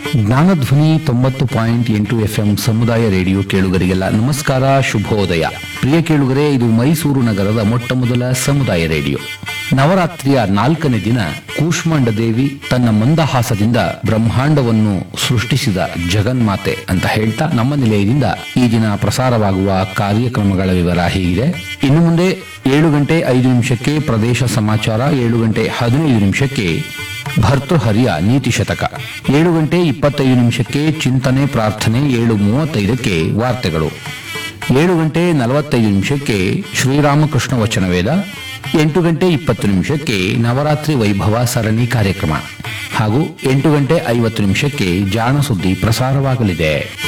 ಜ್ಞಾನಧ್ವನಿ ತೊಂಬತ್ತು ಪಾಯಿಂಟ್ ಎಂಟು ಎಫ್ಎಂ ಸಮುದಾಯ ರೇಡಿಯೋ ಕೇಳುಗರಿಗೆಲ್ಲ ನಮಸ್ಕಾರ ಶುಭೋದಯ ಪ್ರಿಯ ಕೇಳುಗರೆ ಇದು ಮೈಸೂರು ನಗರದ ಮೊಟ್ಟ ಮೊದಲ ಸಮುದಾಯ ರೇಡಿಯೋ ನವರಾತ್ರಿಯ ನಾಲ್ಕನೇ ದಿನ ಕೂಷ್ಮಾಂಡ ದೇವಿ ತನ್ನ ಮಂದಹಾಸದಿಂದ ಬ್ರಹ್ಮಾಂಡವನ್ನು ಸೃಷ್ಟಿಸಿದ ಜಗನ್ಮಾತೆ ಅಂತ ಹೇಳ್ತಾ ನಮ್ಮ ನಿಲಯದಿಂದ ಈ ದಿನ ಪ್ರಸಾರವಾಗುವ ಕಾರ್ಯಕ್ರಮಗಳ ವಿವರ ಹೀಗಿದೆ ಇನ್ನು ಮುಂದೆ ಏಳು ಗಂಟೆ ಐದು ನಿಮಿಷಕ್ಕೆ ಪ್ರದೇಶ ಸಮಾಚಾರ ಏಳು ಗಂಟೆ ಹದಿನೈದು ನಿಮಿಷಕ್ಕೆ ಭರ್ತೃಹರಿಯ ನೀತಿ ಶತಕ ಏಳು ಗಂಟೆ ಇಪ್ಪತ್ತೈದು ನಿಮಿಷಕ್ಕೆ ಚಿಂತನೆ ಪ್ರಾರ್ಥನೆ ಏಳು ಮೂವತ್ತೈದಕ್ಕೆ ವಾರ್ತೆಗಳು ಏಳು ಗಂಟೆ ನಲವತ್ತೈದು ನಿಮಿಷಕ್ಕೆ ಶ್ರೀರಾಮಕೃಷ್ಣ ವಚನವೇದ ಎಂಟು ಗಂಟೆ ಇಪ್ಪತ್ತು ನಿಮಿಷಕ್ಕೆ ನವರಾತ್ರಿ ವೈಭವ ಸರಣಿ ಕಾರ್ಯಕ್ರಮ ಹಾಗೂ ಎಂಟು ಗಂಟೆ ಐವತ್ತು ನಿಮಿಷಕ್ಕೆ ಜಾಣ ಸುದ್ದಿ ಪ್ರಸಾರವಾಗಲಿದೆ